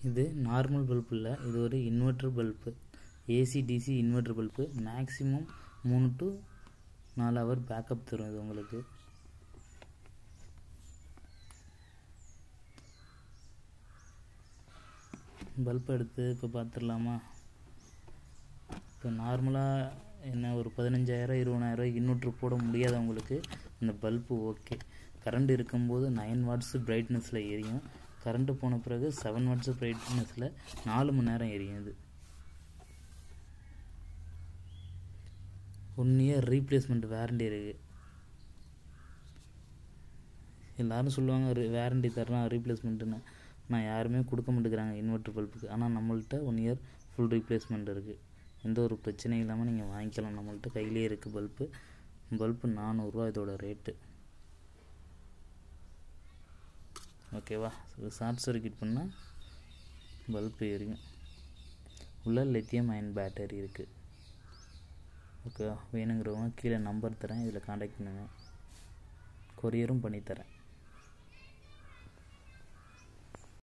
இது normal bulb இல்லை இது ஒரு inverter bulb AC DC inverter bulb maximum மூணு டு நாலு ஹவர் பேக்கப் தரும் இது உங்களுக்கு பல்ப் எடுத்து இப்போ பார்த்துடலாமா இப்போ நார்மலாக என்ன ஒரு பதினஞ்சாயிரம் இருபதாயிரம் இன்வெர்ட்ரு போட முடியாதவங்களுக்கு அந்த பல்பு ஓகே கரண்ட் இருக்கும்போது நைன் வாட்ஸு பிரைட்னஸில் எரியும் கரண்ட்டு போன பிறகு செவன் வாட்ஸு பிரைட்னஸில் நாலு மணி நேரம் எரியும் இது ஒன் இயர் ரீப்ளேஸ்மெண்ட் வேரண்டி இருக்குது எல்லோரும் சொல்லுவாங்க வேரண்டி தரலாம் ரீப்ளேஸ்மெண்ட்டுன்னு நான் யாருமே கொடுக்க மாட்டேங்கிறாங்க இன்வெர்ட்டர் பல்புக்கு ஆனால் நம்மள்ட்ட ஒன் இயர் ஃபுல் ரீப்ளேஸ்மெண்ட் இருக்குது எந்த ஒரு பிரச்சனையும் இல்லாமல் நீங்கள் வாங்கிக்கலாம் நம்மள்ட்ட கையிலே இருக்குது பல்பு பல்பு நானூறுரூவா இதோட ரேட்டு ஓகேவா ஷார்ட் சர்க்கியூட் பண்ணால் பல்பு எரியும் உள்ள லித்தியம் அயன் பேட்டரி இருக்குது ஓகேவா வேணுங்கிறவங்க கீழே நம்பர் தரேன் இதில் காண்டாக்ட் பண்ணுங்கள் கொரியரும் பண்ணித்தரேன்